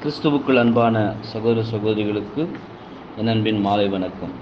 கிறிஸ்துவுக்குள் அன்பான சகோதர சகோதரிகளுக்கு என் அன்பின் மாலை வணக்கம்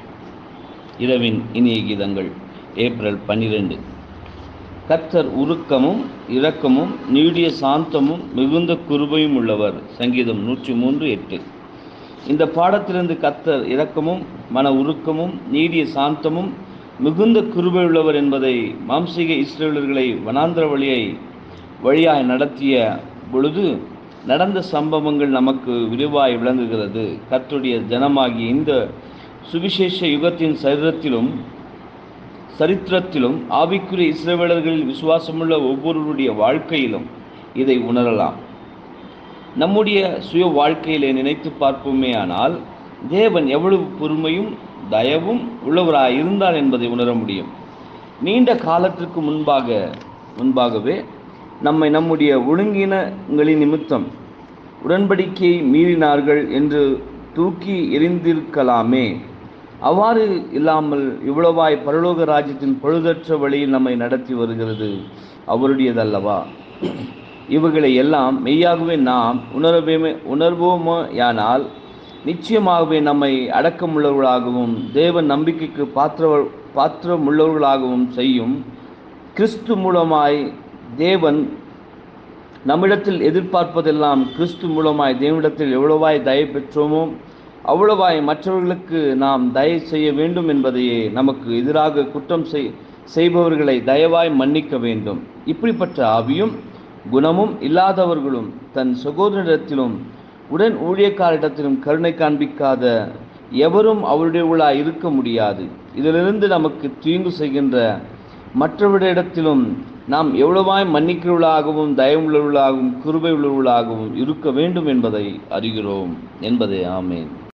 இரவின் இனிய கீதங்கள் ஏப்ரல் பன்னிரெண்டு கர்த்தர் உருக்கமும் இரக்கமும் நீடிய சாந்தமும் மிகுந்த குருபையும் உள்ளவர் சங்கீதம் நூற்றி மூன்று எட்டு இந்த பாடத்திலிருந்து கர்த்தர் இரக்கமும் மன உருக்கமும் நீடிய சாந்தமும் மிகுந்த கிருபை உள்ளவர் என்பதை மாம்சீக இஸ்ரேலர்களை வனாந்திர வழியை வழியாய் நடத்திய பொழுது நடந்த சம்பவங்கள் நமக்கு விரிவாய் விளங்குகிறது கர்த்தருடைய ஜனமாகிய இந்த சுவிசேஷ யுகத்தின் சரித்திரத்திலும் சரித்திரத்திலும் ஆவிக்குரிய இஸ்ரவேலர்களில் விசுவாசமுள்ள ஒவ்வொருவருடைய வாழ்க்கையிலும் இதை உணரலாம் நம்முடைய சுய வாழ்க்கையிலே நினைத்து பார்ப்போமே ஆனால் தேவன் எவ்வளவு பொறுமையும் தயவும் உள்ளவராய் இருந்தார் என்பதை உணர முடியும் நீண்ட காலத்திற்கு முன்பாக முன்பாகவே நம்மை நம்முடைய ஒழுங்கினங்களின் நிமித்தம் உடன்படிக்கையை மீறினார்கள் என்று தூக்கி எறிந்திருக்கலாமே அவ்வாறு இல்லாமல் இவ்வளவாய் பரலோக ராஜ்யத்தின் பழுதற்ற வழியில் நம்மை நடத்தி வருகிறது அவருடையதல்லவா இவைகளை எல்லாம் மெய்யாகவே நாம் உணரவே உணர்வோமேயானால் நிச்சயமாகவே நம்மை அடக்கமுள்ளவர்களாகவும் தேவ நம்பிக்கைக்கு பாத்திர பாத்திரமுள்ளவர்களாகவும் செய்யும் கிறிஸ்து மூலமாய் தேவன் நம்மிடத்தில் எதிர்பார்ப்பதெல்லாம் கிறிஸ்து மூலமாய் தேவனிடத்தில் எவ்வளவாய் தயை பெற்றோமோ அவ்வளவாய் மற்றவர்களுக்கு நாம் தயை செய்ய வேண்டும் என்பதையே நமக்கு எதிராக குற்றம் செய் செய்பவர்களை தயவாய் மன்னிக்க வேண்டும் இப்படிப்பட்ட ஆவியும் குணமும் இல்லாதவர்களும் தன் சகோதரிடத்திலும் உடன் ஊழியக்காரிடத்திலும் கருணை காண்பிக்காத எவரும் அவருடையவர்களாய் இருக்க முடியாது இதிலிருந்து நமக்கு தீங்கு செய்கின்ற மற்றவரிடத்திலும் நாம் எவ்வளவாய் மன்னிக்கிறவர்களாகவும் தயவுள்ளவர்களாகவும் கிருபை உள்ளவர்களாகவும் இருக்க வேண்டும் என்பதை அறிகிறோம் என்பதே ஆமேன்